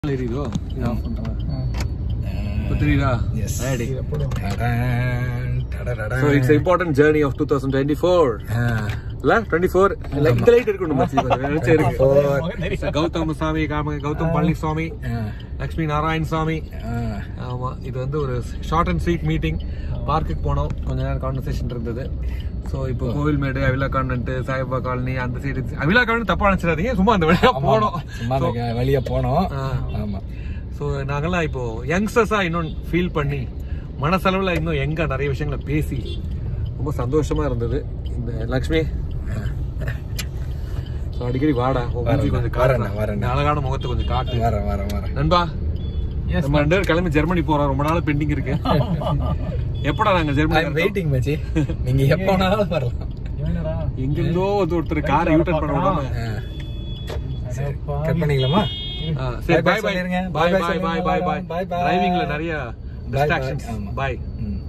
தெரியுதோ இது ஆஃப் பண்றேன் இப்போ தெரியுதா Yes. ரெடி டடன், டடடடன். So it's important journey of two thousand twenty four ஆ. இல்ல டுவெண்ட்டி ஃபோர் இந்த லைட் இருக்கணும் மச்சி, கொஞ்சம் வெளிச்சம் இருக்கு Four. கௌதம் சாமி காம கௌதம் பழனிசாமி ஆ. லக்ஷ்மி நாராயண் சாமி ஆ. ஆமா இது வந்து ஒரு ஷார்ட் அண்ட் ஸ்வீட் மீட்டிங் பார்க்குக்கு போனோம் கொஞ்ச நேரம் கான்வர்சேஷன் இருந்தது ஸோ இப்போ கோவில்மேடு அவிலா கான்வென்ட் சாய்பா காலனி அந்த சைடு அவிலா காலனி தப்பா நினைச்சிடாதீங்க சும்மா அந்த வழியா போனோம் சும்மா அந்த வழியா போனோம் ஆ. ஆமா ஸோ நாங்கெல்லாம் இப்போ யங்ஸ்டர்ஸா இன்னும் ஃபீல் பண்ணி மனசளவில் இன்னும் எங்க நிறைய விஷயங்களை பேசி ரொம்ப சந்தோஷமா இருந்தது இந்த லக்ஷ்மி ஸோ அடிக்கடி வாடா உன் மூஞ்சி கொஞ்சம் வரேன், காட்டுறேன் வரேன். இந்த அழகான முகத்தை கொஞ்சம் காட்டு வரேன் வரேன் வரேன் நண்பா நம்ம ரெண்டு பேரும் கிளம்பி ஜெர்மனி போறோம் ரொம்ப நாள் பெண்டிங் இருக்கு எப்படா நாங்க ஜெர்மனி வெயிட்டிங் மச்சி நீங்க எப்ப வேணாலும் வரலாம் எங்கிருந்தோ வந்து ஒருத்தர் காரை யூட்டர் பண்ண விடாம ஆ. சரி கட் பண்ணிக்கலாமா ஆ, சரி Bye bye பாய் பாய் சொல்லிருங்க. பாய் Bye bye பாய் பாய் சொல்லிருங்க. பாய் பாய் Bye bye. டிரைவிங்ல நிறைய bye. டிஸ்ட்ராக்ஷன்ஸ் ஆமா. பாய் ம்